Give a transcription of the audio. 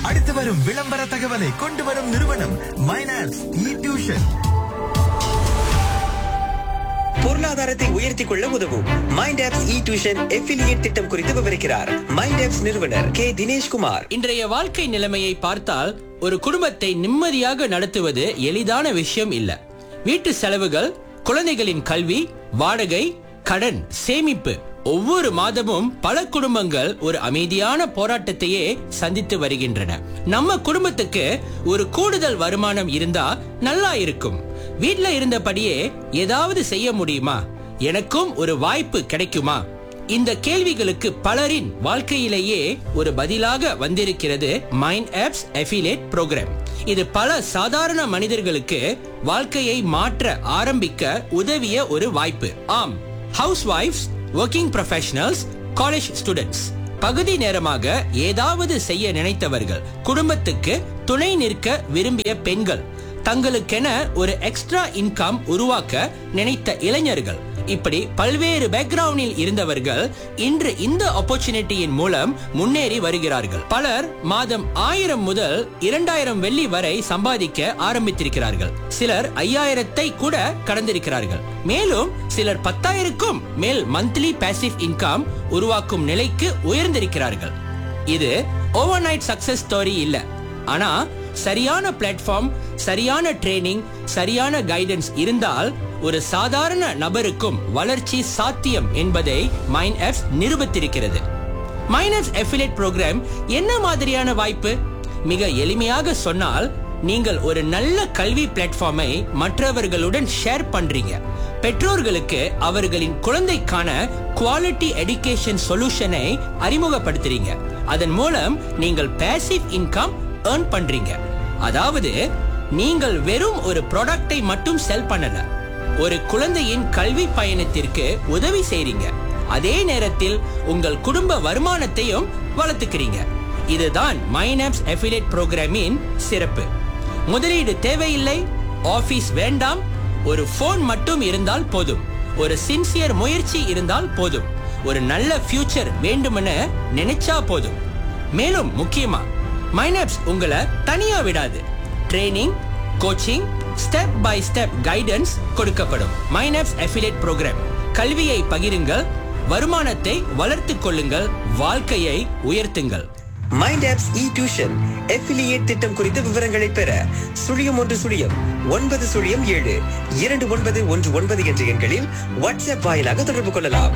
அடுத்து வரும் விளம்பர தகவலை கொண்டு வரும் நிறுவனம் மைனாப்ஸ் இ டியூஷன் பொருளாதாரத்தை உயர்த்திக் கொள்ள உதவும் Mind Apps E tuition affiliate திட்டம் குறித்து விவரிக்கிறார் மைண்ட் ஆப்ஸ் நிறுவனர் கே தினேஷ்குமார் இன்றைய வாழ்க்கை நிலைமையை பார்த்தால் ஒரு குடும்பத்தை நிம்மதியாக நடத்துவது எளிதான விஷயம் இல்ல வீட்டு செலவுகள் குழந்தைகளின் கல்வி வாடகை கடன் சேமிப்பு ஒவ்வொரு மாதமும் பல குடும்பங்கள் ஒரு அமைதியான போராட்டத்தையே சந்தித்து வருகின்றன நம்ம குடும்பத்துக்கு ஒரு கூடுதல் வருமானம் இருந்தா நல்லா இருக்கும் வீட்ல இருந்தபடியே ஏதாவது செய்ய முடியுமா எனக்கும் ஒரு வாய்ப்பு கிடைக்குமா இந்த கேள்விகளுக்கு பலரின் வாழ்க்கையிலேயே ஒரு பதிலாக வந்திருக்கிறது மைண்ட் ஆப்ஸ் அஃபிலேட் ப்ரோக்ராம் இது பல சாதாரண மனிதர்களுக்கு வாழ்க்கையை மாற்ற ஆரம்பிக்க உதவிய ஒரு வாய்ப்பு ஆம் house wives working professionals college students பகுதி நேரமாக ஏதாவது செய்ய நினைத்தவர்கள் குடும்பத்துக்கு துணை நிற்க விரும்பிய பெண்கள் தங்களுக்கென ஒரு எக்ஸ்ட்ரா இன்கம் உருவாக்க நினைத்த இளைஞர்கள் இப்படி பல்வேறு பேக்ரவுண்டில் இருந்தவர்கள் இன்று இந்த ஆப்பர்ச்சுனிட்டியின் மூலம் முன்னேறி வருகிறார்கள் பலர் மாதம் ஆயிரம் முதல் இரண்டாயிரம் வெள்ளி வரை சம்பாதிக்க ஆரம்பித்திருக்கிறார்கள் சிலர் ஐயாயிரத்தை கூட கடந்திருக்கிறார்கள் மேலும் சிலர் பத்தாயிரக்கும் மேல் மந்த்லி பேசிவ் இன்கம் உருவாக்கும் நிலைக்கு உயர்ந்திருக்கிறார்கள் இது ஓவர் நைட் சக்சஸ் ஸ்டோரி இல்ல ஆனா சரியான பிளாட்ஃபார்ம் சரியான ட்ரைனிங் சரியான கைடன்ஸ் இருந்தால் ஒரு சாதாரண நபருக்கும் வளர்ச்சி சாத்தியம் என்பதை மைண்ட் ஆப்ஸ் நிரூபித்திருக்கிறது மைண்ட் ஆப்ஸ் அஃபிலேட் ப்ரோக்ராம் என்ன மாதிரியான வாய்ப்பு மிக எளிமையாக சொன்னால் நீங்கள் ஒரு நல்ல கல்வி பிளாட்ஃபார்மை மற்றவர்களுடன் ஷேர் பண்றீங்க பெற்றோர்களுக்கு அவர்களின் குழந்தைக்கான குவாலிட்டி எடுகேஷன் சொல்யூஷனை அறிமுகப்படுத்துறீங்க அதன் மூலம் நீங்கள் பேசிவ் இன்கம் ஏர்ன் பண்றீங்க அதாவது நீங்கள் வெறும் ஒரு ப்ராடக்டை மட்டும் செல் பண்ணல ஒரு குழந்தையின் கல்வி பயணத்திற்கு உதவி செய்றீங்க அதே நேரத்தில் உங்கள் குடும்ப வருமானத்தையும் வளர்த்துக்கிறீங்க இதுதான் மைனாப்ஸ் அஃபிலேட் புரோகிராமின் சிறப்பு முதலீடு தேவையில்லை ஆபீஸ் வேண்டாம் ஒரு போன் மட்டும் இருந்தால் போதும் ஒரு சின்சியர் முயற்சி இருந்தால் போதும் ஒரு நல்ல ஃபியூச்சர் வேண்டுமென நினைச்சா போதும் மேலும் முக்கியமா மைனாப்ஸ் உங்களை தனியா விடாது training coaching step by step guidance கொடுக்கப்படும் மைனாப்ஸ் அஃபிலேட் ப்ரோக்ராம் கல்வியை பகிருங்கள் வருமானத்தை வளர்த்துக் கொள்ளுங்கள் வாழ்க்கையை உயர்த்துங்கள் Mind Apps E tuition affiliate திட்டம் குறித்த விவரங்களை பெற சுழியம் ஒன்று சுழியம் ஒன்பது சுழியம் ஏழு இரண்டு ஒன்பது ஒன்று ஒன்பது என்ற எண்களில் வாட்ஸ்அப் வாயிலாக தொடர்பு கொள்ளலாம்